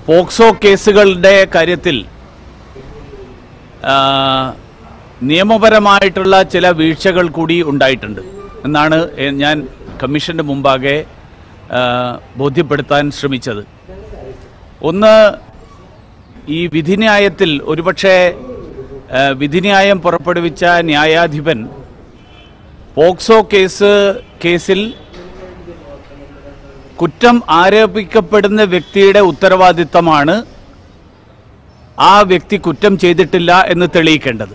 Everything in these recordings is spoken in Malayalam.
പോക്സോ കേസുകളുടെ കാര്യത്തിൽ ആ, നിയമപരമായിട്ടുള്ള ചില വീഴ്ചകൾ കൂടി ഉണ്ടായിട്ടുണ്ട് എന്നാണ് എ- ഞാൻ കമ്മീഷന്റെ മുമ്പാകെ ആ, ബോധ്യപ്പെടുത്താൻ ശ്രമിച്ചത് ഒന്ന് ഈ വിധിന്യായത്തിൽ ഒരുപക്ഷെ ആ, വിധിന്യായം പുറപ്പെടുവിച്ച ന്യായാധിപൻ പോക്സോ കേസ് കേസിൽ കുറ്റം ആരോപിക്കപ്പെടുന്ന വ്യക്തിയുടെ ഉത്തരവാദിത്തമാണ് ആ വ്യക്തി കുറ്റം ചെയ്തിട്ടില്ല എന്ന് തെളിയിക്കേണ്ടത്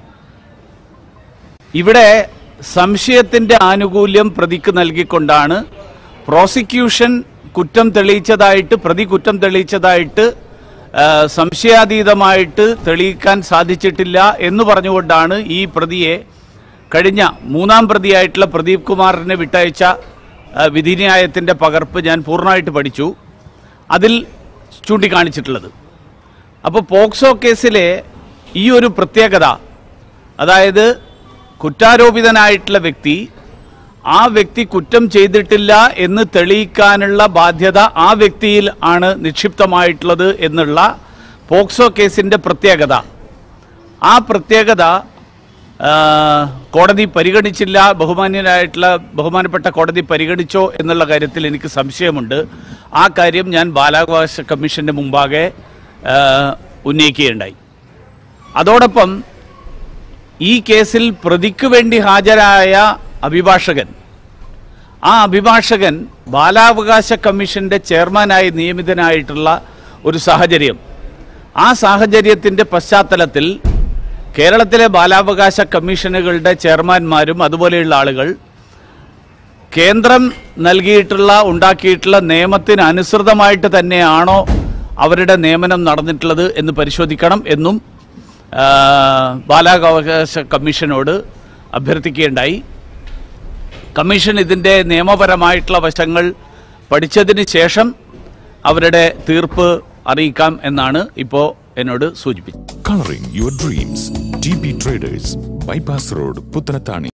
ഇവിടെ സംശയത്തിന്റെ ആനുകൂല്യം പ്രതിക്ക് നൽകിക്കൊണ്ടാണ് പ്രോസിക്യൂഷൻ കുറ്റം തെളിയിച്ചതായിട്ട് പ്രതി കുറ്റം തെളിയിച്ചതായിട്ട് ആ, സംശയാതീതമായിട്ട് തെളിയിക്കാൻ സാധിച്ചിട്ടില്ല എന്ന് പറഞ്ഞുകൊണ്ടാണ് ഈ പ്രതിയെ കഴിഞ്ഞ മൂന്നാം പ്രതിയായിട്ടുള്ള പ്രദീപ് കുമാറിനെ വിട്ടയച്ച ആ, വിധിന്യായത്തിന്റെ പകർപ്പ് ഞാൻ പൂർണ്ണമായിട്ട് പഠിച്ചു അതിൽ ചൂണ്ടിക്കാണിച്ചിട്ടുള്ളത് അപ്പോൾ പോക്സോ കേസിലെ ഈ ഒരു പ്രത്യേകത അതായത് കുറ്റാരോപിതനായിട്ടുള്ള വ്യക്തി ആ വ്യക്തി കുറ്റം ചെയ്തിട്ടില്ല എന്ന് തെളിയിക്കാനുള്ള ബാധ്യത ആ വ്യക്തിയിൽ ആണ് നിക്ഷിപ്തമായിട്ടുള്ളത് എന്നുള്ള പോക്സോ കേസിന്റെ പ്രത്യേകത ആ പ്രത്യേകത ആ, കോടതി പരിഗണിച്ചില്ല ബഹുമാന്യനായിട്ടുള്ള ബഹുമാനപ്പെട്ട കോടതി പരിഗണിച്ചോ എന്നുള്ള കാര്യത്തിൽ എനിക്ക് സംശയമുണ്ട് ആ കാര്യം ഞാൻ ബാലാവകാശ കമ്മീഷന്റെ മുമ്പാകെ ആ, ഉന്നയിക്കുകയുണ്ടായി അതോടൊപ്പം ഈ കേസിൽ പ്രതിക്ക് വേണ്ടി ഹാജരായ അഭിഭാഷകൻ ആ അഭിഭാഷകൻ ബാലാവകാശ കമ്മീഷന്റെ ചെയർമാനായി നിയമിതനായിട്ടുള്ള ഒരു സാഹചര്യം ആ സാഹചര്യത്തിന്റെ പശ്ചാത്തലത്തിൽ കേരളത്തിലെ ബാലാവകാശ കമ്മീഷനുകളുടെ ചെയർമാന്മാരും അതുപോലെയുള്ള ആളുകൾ കേന്ദ്രം നൽകിയിട്ടുള്ള ഉണ്ടാക്കിയിട്ടുള്ള നിയമത്തിന് അനുസൃതമായിട്ട് തന്നെയാണോ അവരുടെ നിയമനം നടന്നിട്ടുള്ളത് എന്ന് പരിശോധിക്കണം എന്നും ആ, ബാലാവകാശ കമ്മീഷനോട് അഭ്യർത്ഥിക്കുകയുണ്ടായി കമ്മീഷൻ ഇതിൻ്റെ നിയമപരമായിട്ടുള്ള വശങ്ങൾ പഠിച്ചതിന് ശേഷം അവരുടെ തീർപ്പ് അറിയിക്കാം എന്നാണ് ഇപ്പോൾ എന്നോട് സൂചിപ്പിച്ചത് Coloring your dreams. TB Traders, Bypass Road, Puttanatani.